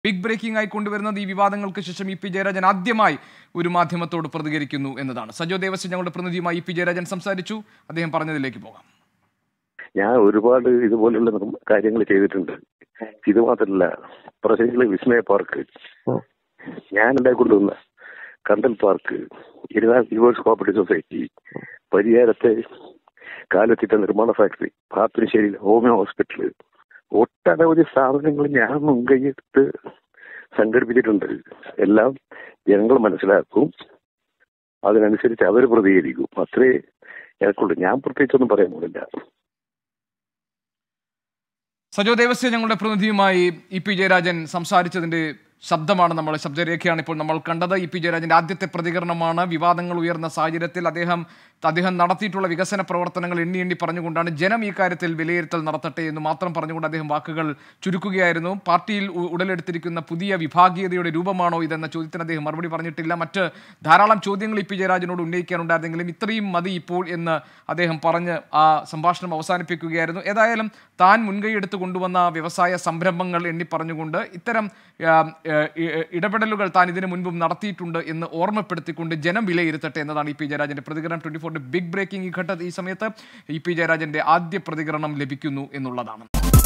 big breaking ആയി കൊണ്ടുവരുന്നത് ഈ വിവാദങ്ങൾക്ക് ശേഷം ഇ പി ജയരാജൻ ആദ്യമായി ഒരു മാധ്യമത്തോട് പ്രതികരിക്കുന്നു എന്നതാണ് സജോ ദേവസ്വം ഞങ്ങളുടെ പ്രതിനിധിയുമായി ഇ പി ജയരാജൻ സംസാരിച്ചു അദ്ദേഹം പറഞ്ഞതിലേക്ക് പോകാം ഞാൻ ഒരുപാട് ഇതുപോലുള്ള നിർമ്മ- കാര്യങ്ങൾ ചെയ്തിട്ടുണ്ട് ഇത് മാത്രമല്ല പ്രസംഗികളെ വിസ്മയ പാർക്ക് ഞാൻ ഉണ്ടാക്കി കൊണ്ടുവന്ന കണ്ടൽ പാർക്ക് ഇരുപതാം യുവേഴ്സ് കോപ്പറേറ്റീവ് സൊസൈറ്റി പരിയാരത്തെ കാലത്തിട്ട നിർമ്മാണ ഫാക്ടറി പാപ്പിനിശ്ശേരി ഹോമിയോ ഹോസ്പിറ്റൽ ഒട്ടനവധി സ്ഥാപനങ്ങൾ ഞാൻ മുൻകൈയെടുത്ത് സംഘടിപ്പിച്ചിട്ടുണ്ട് എല്ലാം ജനങ്ങൾ മനസ്സിലാക്കും അതിനനുസരിച്ച് അവർ പ്രതികരിക്കും അത്രേ എനിക്കുള്ളൂ ഞാൻ പ്രത്യേകിച്ചൊന്നും പറയാൻ പോലില്ല സജോ ദേവസ്യ ഞങ്ങളുടെ പ്രതിനിധിയുമായി ഇ പി ജയരാജൻ സംസാരിച്ചതിന്റെ ശബ്ദമാണ് നമ്മൾ ശബ്ദരേഖയാണ് ഇപ്പോൾ നമ്മൾ കണ്ടത് ഇ പി ജയരാജന്റെ ആദ്യത്തെ പ്രതികരണമാണ് വിവാദങ്ങൾ ഉയർന്ന സാഹചര്യത്തിൽ അദ്ദേഹം അദ്ദേഹം നടത്തിയിട്ടുള്ള വികസന പ്രവർത്തനങ്ങൾ എണ്ണി എണ്ണി പറഞ്ഞുകൊണ്ടാണ് ജനം ഈ കാര്യത്തിൽ വിലയിരുത്തൽ നടത്തട്ടെ എന്ന് മാത്രം പറഞ്ഞുകൊണ്ട് അദ്ദേഹം വാക്കുകൾ ചുരുക്കുകയായിരുന്നു പാർട്ടിയിൽ ഉ- ഉടലെടുത്തിരിക്കുന്ന പുതിയ വിഭാഗീയതയുടെ രൂപമാണോ ഇതെന്ന ചോദ്യത്തിന് അദ്ദേഹം മറുപടി പറഞ്ഞിട്ടില്ല മറ്റ് ധാരാളം ചോദ്യങ്ങൾ ഇ പി ജയരാജനോട് ഉന്നയിക്കാനുണ്ടായിരുന്നെങ്കിലും ഇത്രയും മതി ഇപ്പോൾ എന്ന് അദ്ദേഹം പറഞ്ഞ് ആ സംഭാഷണം അവസാനിപ്പിക്കുകയായിരുന്നു ഏതായാലും താൻ മുൻകൈ എടുത്ത് കൊണ്ടുവന്ന വ്യവസായ സംരംഭങ്ങൾ എണ്ണി പറഞ്ഞുകൊണ്ട് ഇത്തരം ആ, ആ, ഇ- ഇടപെടലുകൾ താൻ ഇതിനു മുൻപും നടത്തിയിട്ടുണ്ട് എന്ന് ഓർമ്മപ്പെടുത്തിക്കൊണ്ട് ജനം വിലയിരുത്തട്ടെ എന്നതാണ് ഇ പി ജയരാജന്റെ പ്രതികരണം ട്വന്റി ഫോറിന്റെ ബിഗ് ബ്രേക്കിംഗ് ഈ ഘട്ടത്തിൽ ഈ സമയത്ത് ഇ പി ജയരാജന്റെ ആദ്യ പ്രതികരണം ലഭിക്കുന്നു എന്നുള്ളതാണ്